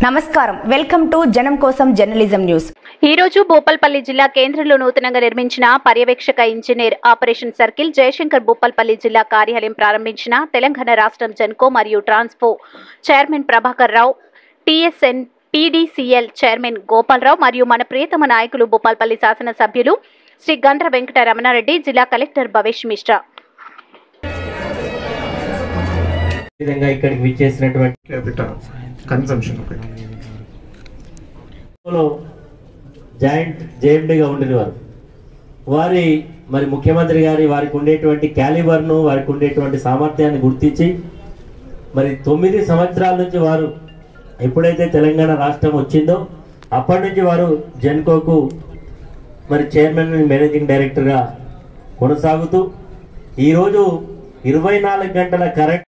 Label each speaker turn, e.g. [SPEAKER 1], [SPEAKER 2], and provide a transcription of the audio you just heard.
[SPEAKER 1] నమస్కారం welcome to జనం కోసం జర్నలిజం న్యూస్
[SPEAKER 2] ఈ రోజు భూపాల్పల్లి జిల్లా కేంద్రంలో నూతనంగా నిర్మించిన పర్యవేక్షక engineer operation circle Jayashankar Bhupalpally జిల్లా కార్యాలయం ప్రారంభించిన తెలంగాణ రాష్ట్రం జెన్కో మరియు Transco chairman Prabhakar Rao TSN PDCL chairman Gopalarao మరియు మన ప్రియతమ నాయకులు భూపాల్పల్లి శాసనసభ్యులు శ్రీ గండ్ర వెంకట రమణారెడ్డి జిల్లా కలెక్టర్ భవేష్ మిశ్రా
[SPEAKER 3] ఈ విధంగా ఇక్కడికి విచ్చేసినటువంటి
[SPEAKER 4] క్యాపిటల్ కన్సంప్షన్ ఒకటి
[SPEAKER 3] లో జాయింట్ జేఎండీగా ఉండేవారు వారి మరి ముఖ్యమంత్రి గారి వారికి ఉండేటువంటి క్యాలిబర్ను వారికి ఉండేటువంటి సామర్థ్యాన్ని గుర్తించి మరి తొమ్మిది సంవత్సరాల నుంచి వారు ఎప్పుడైతే తెలంగాణ రాష్ట్రం వచ్చిందో అప్పటి నుంచి వారు జెన్కోకు మరి చైర్మన్ మేనేజింగ్ డైరెక్టర్గా కొనసాగుతూ ఈరోజు ఇరవై నాలుగు గంటల కరెంట్